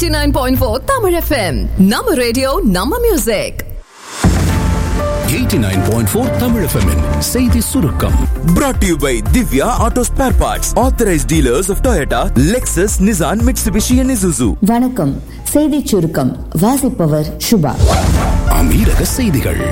89.4 Tamil FM. நம்ம radio நம்ம music 89.4 Tamil FM -இன் செய்தி சுருக்கம் Brought to you by Divya Auto Spare Parts, authorized dealers of Toyota, Lexus, Nissan, Mitsubishi, and Isuzu. வணக்கம் செய்திச் சுருக்கம் வாசிப்பவர் சுபா அமீரக செய்திகள்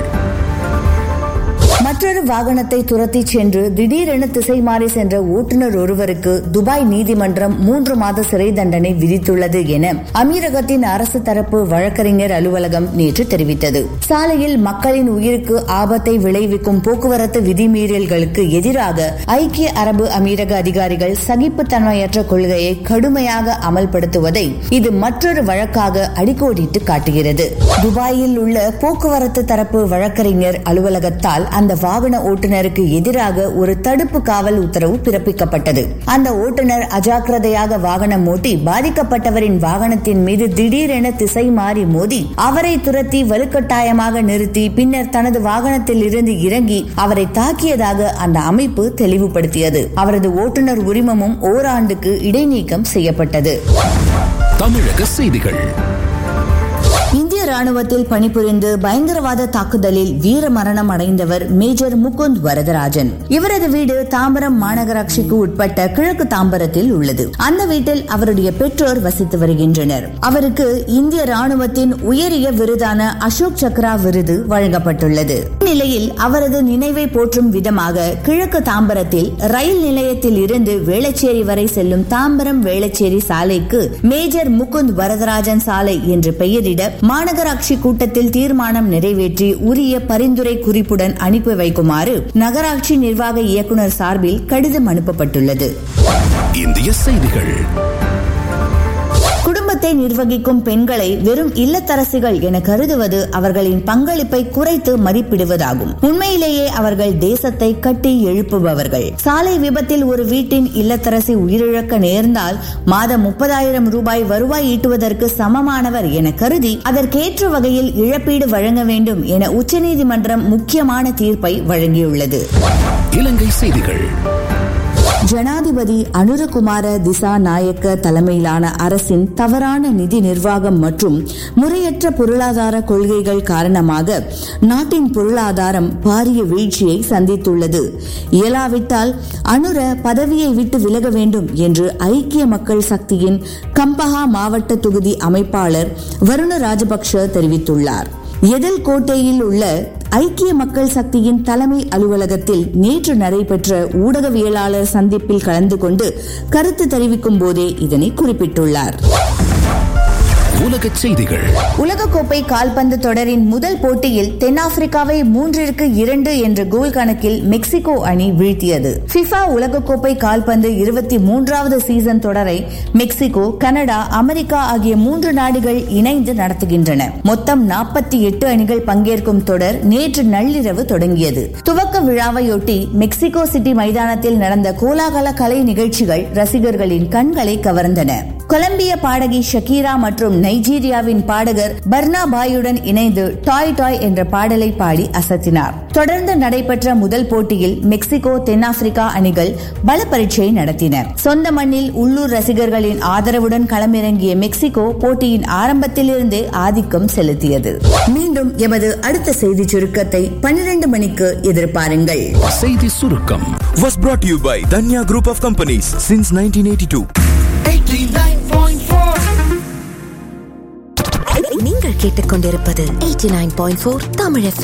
மற்றொரு வாகனத்தை துரத்தி சென்று திடீரென திசை மாறி சென்ற ஓட்டுநர் ஒருவருக்கு துபாய் நீதிமன்றம் மூன்று மாத சிறை தண்டனை விதித்துள்ளது என அமீரகத்தின் அரசு தரப்பு வழக்கறிஞர் அலுவலகம் நேற்று தெரிவித்தது சாலையில் மக்களின் உயிருக்கு ஆபத்தை விளைவிக்கும் போக்குவரத்து விதிமீறல்களுக்கு எதிராக ஐக்கிய அரபு அமீரக அதிகாரிகள் சகிப்புத்தன்மையற்ற கொள்கையை கடுமையாக அமல்படுத்துவதை இது மற்றொரு வழக்காக அடிக்கோடிட்டு காட்டுகிறது துபாயில் உள்ள போக்குவரத்து தரப்பு வழக்கறிஞர் அலுவலகத்தால் அந்த வாகன ஓட்டுநருக்கு எதிராக ஒரு தடுப்பு காவல் உத்தரவு பிறப்பிக்கப்பட்டது அந்த ஓட்டுநர் அஜாக்கிரதையாக வாகனம் ஓட்டி பாதிக்கப்பட்டவரின் வாகனத்தின் மீது திடீரென திசை மாறி மோதி அவரை துரத்தி வலுக்கட்டாயமாக நிறுத்தி பின்னர் தனது வாகனத்தில் இருந்து இறங்கி அவரை தாக்கியதாக அந்த அமைப்பு தெளிவுபடுத்தியது அவரது ஓட்டுநர் உரிமமும் ஓராண்டுக்கு இடைநீக்கம் செய்யப்பட்டது தமிழக செய்திகள் இந்திய ராணுவத்தில் பணிபுரிந்து பயங்கரவாத தாக்குதலில் வீர மரணம் அடைந்தவர் மேஜர் முகுந்த் வரதராஜன் இவரது வீடு தாம்பரம் மாநகராட்சிக்கு உட்பட்ட கிழக்கு தாம்பரத்தில் உள்ளது அந்த வீட்டில் அவருடைய பெற்றோர் வசித்து வருகின்றனர் அவருக்கு இந்திய ராணுவத்தின் உயரிய விருதான அசோக் சக்ரா விருது வழங்கப்பட்டுள்ளது இந்நிலையில் அவரது நினைவை போற்றும் விதமாக கிழக்கு தாம்பரத்தில் ரயில் நிலையத்தில் இருந்து வேளச்சேரி வரை செல்லும் தாம்பரம் வேளச்சேரி சாலைக்கு மேஜர் முகுந்த் வரதராஜன் சாலை என்று பெயரிட மாநகராட்சி கூட்டத்தில் தீர்மானம் நிறைவேற்றி உரிய பரிந்துரை குறிப்புடன் அனுப்பி வைக்குமாறு நகராட்சி நிர்வாக இயக்குநர் சார்பில் கடிதம் அனுப்பப்பட்டுள்ளது இந்திய செய்திகள் குடும்பத்தை நிர்வகிக்கும் பெண்களை வெறும் இல்லத்தரசிகள் என கருதுவது அவர்களின் பங்களிப்பை குறைத்து மதிப்பிடுவதாகும் உண்மையிலேயே அவர்கள் தேசத்தை கட்டி எழுப்புபவர்கள் சாலை விபத்தில் ஒரு வீட்டின் இல்லத்தரசி உயிரிழக்க நேர்ந்தால் மாதம் முப்பதாயிரம் ரூபாய் வருவாய் ஈட்டுவதற்கு சமமானவர் என கருதி அதற்கேற்ற வகையில் இழப்பீடு வழங்க வேண்டும் என உச்சநீதிமன்றம் முக்கியமான தீர்ப்பை வழங்கியுள்ளது இலங்கை செய்திகள் ஜனாதிபதி அனுரகுமார திசா நாயக்க தலைமையிலான அரசின் தவறான நிதி நிர்வாகம் மற்றும் முறையற்ற பொருளாதார கொள்கைகள் காரணமாக நாட்டின் பொருளாதாரம் பாரிய வீழ்ச்சியை சந்தித்துள்ளது இயலாவிட்டால் அனுர பதவியை விட்டு விலக வேண்டும் என்று ஐக்கிய மக்கள் சக்தியின் கம்பஹா மாவட்ட தொகுதி அமைப்பாளர் வருண ராஜபக்ஷ தெரிவித்துள்ளார் எதில் கோட்டையில் உள்ள ஐக்கிய மக்கள் சக்தியின் தலைமை அலுவலகத்தில் நேற்று நடைபெற்ற ஊடகவியலாளர் சந்திப்பில் கலந்து கொண்டு கருத்து தெரிவிக்கும் போதே இதனை குறிப்பிட்டுள்ளார் உலக செய்திகள் உலகக்கோப்பை கால்பந்து தொடரின் முதல் போட்டியில் தென்னாப்பிரிக்காவை மூன்றிற்கு இரண்டு என்ற கோல் கணக்கில் மெக்சிகோ அணி வீழ்த்தியது பிஃபா உலகக்கோப்பை கால்பந்து இருபத்தி மூன்றாவது சீசன் தொடரை மெக்சிகோ கனடா அமெரிக்கா ஆகிய மூன்று நாடுகள் இணைந்து நடத்துகின்றன மொத்தம் நாற்பத்தி எட்டு அணிகள் பங்கேற்கும் தொடர் நேற்று நள்ளிரவு தொடங்கியது துவக்க விழாவையொட்டி மெக்சிகோ சிட்டி மைதானத்தில் நடந்த கோலாகல கலை நிகழ்ச்சிகள் ரசிகர்களின் கண்களை கவர்ந்தன கொலம்பிய பாடகி ஷக்கீரா மற்றும் நைஜீரியாவின் பாடகர் பர்னா பாயுடன் இணைந்து டாய் டாய் என்ற பாடலை பாடி அசத்தினார் தொடர்ந்து நடைபெற்ற முதல் போட்டியில் மெக்சிகோ தென்னாப்பிரிக்கா அணிகள் பல பரீட்சை நடத்தின சொந்த மண்ணில் உள்ளூர் ரசிகர்களின் ஆதரவுடன் களமிறங்கிய மெக்சிகோ போட்டியின் ஆரம்பத்திலிருந்தே ஆதிக்கம் செலுத்தியது மீண்டும் எமது அடுத்த செய்தி சுருக்கத்தை பன்னிரண்டு மணிக்கு எதிர்பாருங்கள் செய்தி சுருக்கம் Was brought to you by Danya Group of Companies since 1982. நீங்கள் கேட்டுக்கொண்டிருப்பது 89.4 தமிழ்